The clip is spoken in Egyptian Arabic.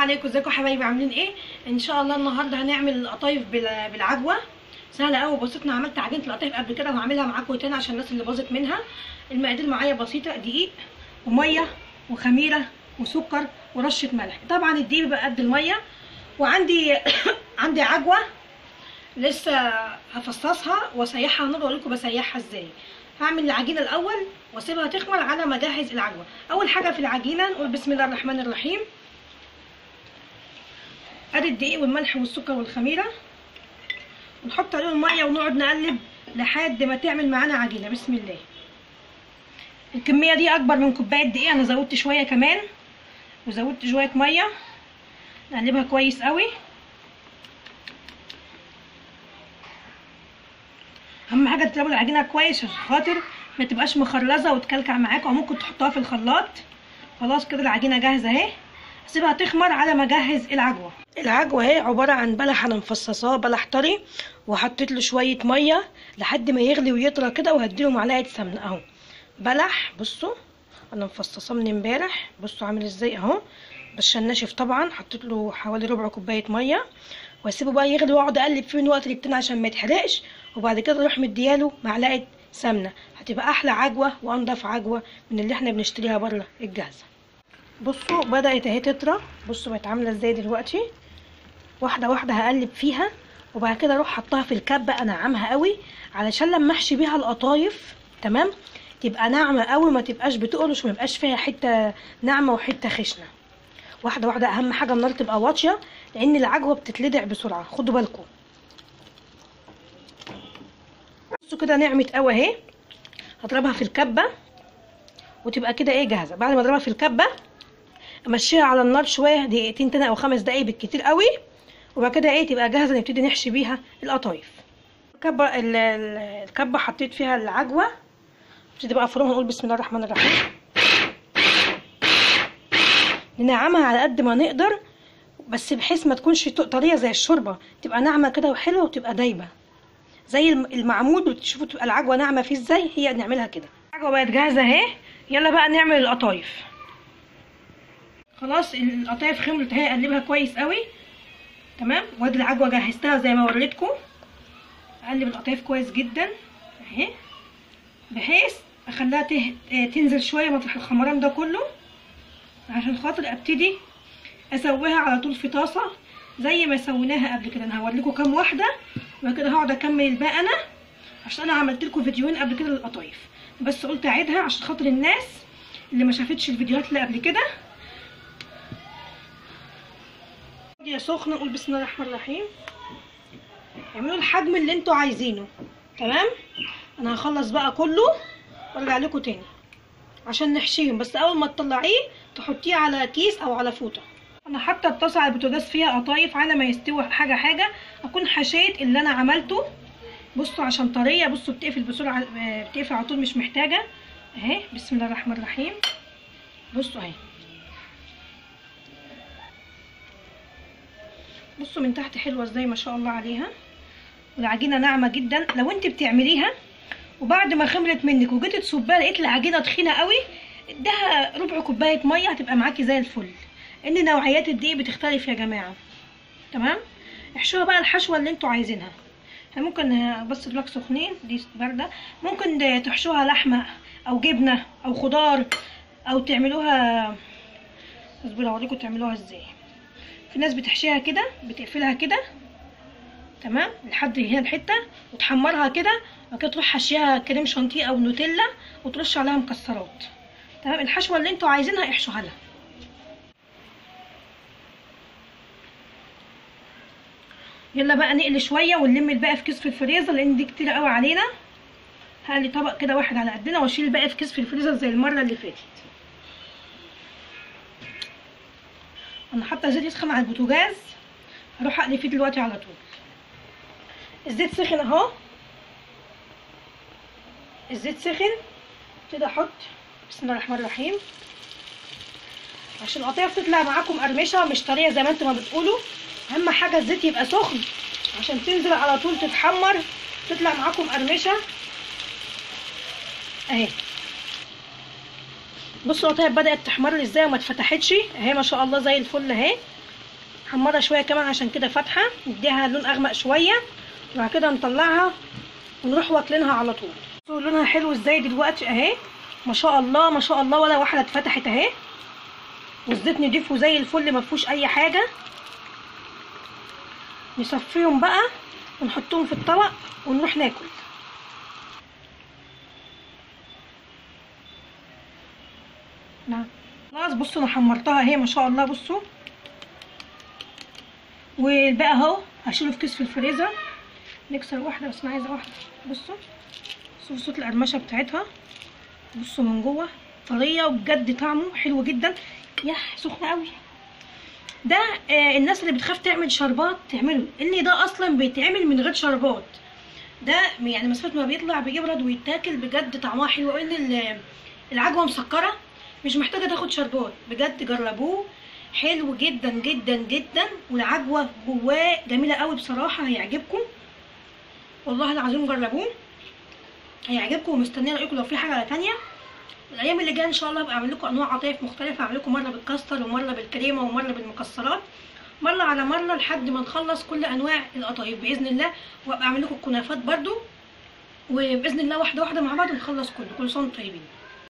عليكم ازيكم يا حبايبي عاملين ايه ان شاء الله النهارده هنعمل القطايف بال- بالعجوه سهله قوي وبسيطه انا عملت عجينه القطايف قبل كده وهعملها معاكم تاني عشان الناس اللي باظت منها المقادير معايا بسيطه دقيق وميه وخميره وسكر ورشه ملح طبعا الدقيق بيبقى قد الميه وعندي عندي عجوه لسه هفصصها واسيحها على النار واقول لكم بسيحها ازاي هعمل العجينه الاول واسيبها تخمر على ما اجهز العجوه اول حاجه في العجينه نقول بسم الله الرحمن الرحيم ادي الدقيق والملح والسكر والخميره ونحط عليهم الميه ونقعد نقلب لحد ما تعمل معانا عجينه بسم الله الكميه دي اكبر من كوبايه دقيق انا زودت شويه كمان وزودت شويه ميه نقلبها كويس قوي اهم حاجه تقلبوا العجينه كويس عشان خاطر ما تبقاش مخرزه وتكلكع معاكم او ممكن تحطوها في الخلاط خلاص كده العجينه جاهزه اهي اسيبها تخمر على ما اجهز العجوه العجوه اهي عباره عن بلح انا مفصصاه بلح طري وحطيت له شويه ميه لحد ما يغلي ويطرى كده وهديله معلقه سمنه اهو بلح بصوا انا مفصصاه من امبارح بصوا عامل ازاي اهو بس عشان ناشف طبعا حطيت له حوالي ربع كوبايه ميه واسيبه بقى يغلي واقعد اقلب فيه من وقت للتاني عشان ما يتحرقش وبعد كده اروح مدياله معلقه سمنه هتبقى احلى عجوه وانضف عجوه من اللي احنا بنشتريها بره الجاهزه بصوا بدات اهي تطرى بصوا بقت عامله ازاي دلوقتي واحده واحده هقلب فيها وبعد كده اروح حطها في الكبه انعمها قوي علشان لما احشي بيها القطايف تمام تبقى ناعمه قوي ما تبقاش بتقرش وما يبقاش فيها حته ناعمه وحته خشنه واحده واحده اهم حاجه النار تبقى واطيه لان العجوه بتتلدع بسرعه خدوا بالكم بصوا كده نعمت قوي اهي هضربها في الكبه وتبقى كده ايه جاهزه بعد ما اضربها في الكبه امشيها على النار شويه دقيقتين تاني او خمس دقايق بالكتير قوي وبعد كده ايه تبقى جاهزه نبتدي نحشي بيها القطايف الكبه ال- ال- الكبه حطيت فيها العجوه نبتدي بقى افرمها نقول بسم الله الرحمن الرحيم ننعمها على قد ما نقدر بس بحيث ما تكونش طريه زي الشوربه تبقى ناعمه كده وحلوه وتبقى دايبه زي الم- المعمول بتشوفوا تبقى العجوه ناعمه فيه ازاي هي نعملها كده العجوه بقت جاهزه اهي يلا بقى نعمل القطايف خلاص القطايف خمرت اهي اقلبها كويس قوي تمام وادي العجوه جهزتها زي ما وريتكم اقلب القطايف كويس جدا اهي بحيث اخليها ته... تنزل شويه مطرح الخمران ده كله عشان خاطر ابتدي اسويها على طول في طاسه زي ما سويناها قبل كده انا هوريكم كام واحده وبعد كده هقعد اكمل الباقي انا عشان انا عملت لكم فيديوهين قبل كده للقطايف بس قلت اعيدها عشان خاطر الناس اللي ما شافتش الفيديوهات اللي قبل كده يا سخنه نقول بسم الله الرحمن الرحيم اعملوا الحجم اللي انتوا عايزينه تمام انا هخلص بقى كله وارجع لكم تاني عشان نحشيهم بس اول ما تطلعيه تحطيه على كيس او على فوطه انا حاطه الطاسه على البوتاجاز فيها قطايف على ما يستوي حاجه حاجه اكون حشيت اللي انا عملته بصوا عشان طريه بصوا بتقفل بسرعه آه، بتقفل على طول مش محتاجه اهي بسم الله الرحمن الرحيم بصوا اهي بصوا من تحت حلوه ازاي ما شاء الله عليها والعجينه ناعمه جدا لو انت بتعمليها وبعد ما خمرت منك وجيتي تصبها لقيت العجينه تخينه قوي اديها ربع كوبايه ميه هتبقى معاكي زي الفل ان نوعيات الدقيق بتختلف يا جماعه تمام احشوها بقى الحشوه اللي انتوا عايزينها احنا ممكن بس دلوقتي سخنين دي بارده ممكن تحشوها لحمه او جبنه او خضار او تعملوها اصبروا اوريكم تعملوها ازاي في ناس بتحشيها كده بتقفلها كده تمام لحد هنا الحته وتحمرها كده وبعد كده تروح حشيها كريم شانتيه او نوتيلا وترش عليها مكسرات تمام الحشوه اللي انتوا عايزينها احشوها لها يلا بقى نقلي شويه ونلم الباقي في كيس في الفريزر لان دي كتير قوي علينا هقلي طبق كده واحد على قدنا واشيل الباقي في كيس في الفريزر زي المره اللي فاتت انا حاطه زيت يسخن على البوتاجاز هروح اقلي فيه دلوقتي على طول الزيت سخن اهو الزيت سخن ابتدي احط بسم الله الرحمن الرحيم عشان القطيف تطلع معاكم قرمشه مش طريه زي ما انتم ما بتقولوا اهم حاجه الزيت يبقى سخن عشان تنزل على طول تتحمر تطلع معاكم قرمشه اهي بصوا القطايف بدات تحمر ازاي وما اتفتحتش اهي ما شاء الله زي الفل اهي حمرها شويه كمان عشان كده فاتحه نديها لون اغمق شويه وبعد كده نطلعها ونروح واكلينها على طول بصوا لونها حلو ازاي دلوقتي اهي ما شاء الله ما شاء الله ولا واحده اتفتحت اهي والزيت نضيفه زي الفل ما فيهوش اي حاجه نصفيهم بقى ونحطهم في الطبق ونروح ناكل نعم خلاص بصوا انا حمرتها اهي ما شاء الله بصوا والباقي اهو هشيله في كيس في الفريزر نكسر واحده بس انا عايزه واحده بصوا بصوا صوت القرمشه بتاعتها بصوا من جوه طريه وبجد طعمه حلو جدا يح سخنه قوي ده آه الناس اللي بتخاف تعمل شربات تعمله ان ده اصلا بيتعمل من غير شربات ده يعني مسافه ما بيطلع بيبرد ويتاكل بجد طعمها حلو قوي ان ال- العجوه مسكره مش محتاجه تاخد شربات بجد جربوه حلو جدا جدا جدا والعجوه جواه جميله قوي بصراحه هيعجبكم والله العظيم جربوه هيعجبكم ومستنيه رايكم لو في حاجه تانية الايام اللي جايه ان شاء الله هبقى اعمل لكم انواع قطايف مختلفه اعمل لكم مره بالكاستر ومره بالكريمه ومره بالمكسرات مره على مره لحد ما نخلص كل انواع القطايف باذن الله وابقى اعمل لكم الكنافات برضو وباذن الله واحده واحده مع بعض نخلص كله كل سنه وانتم طيبين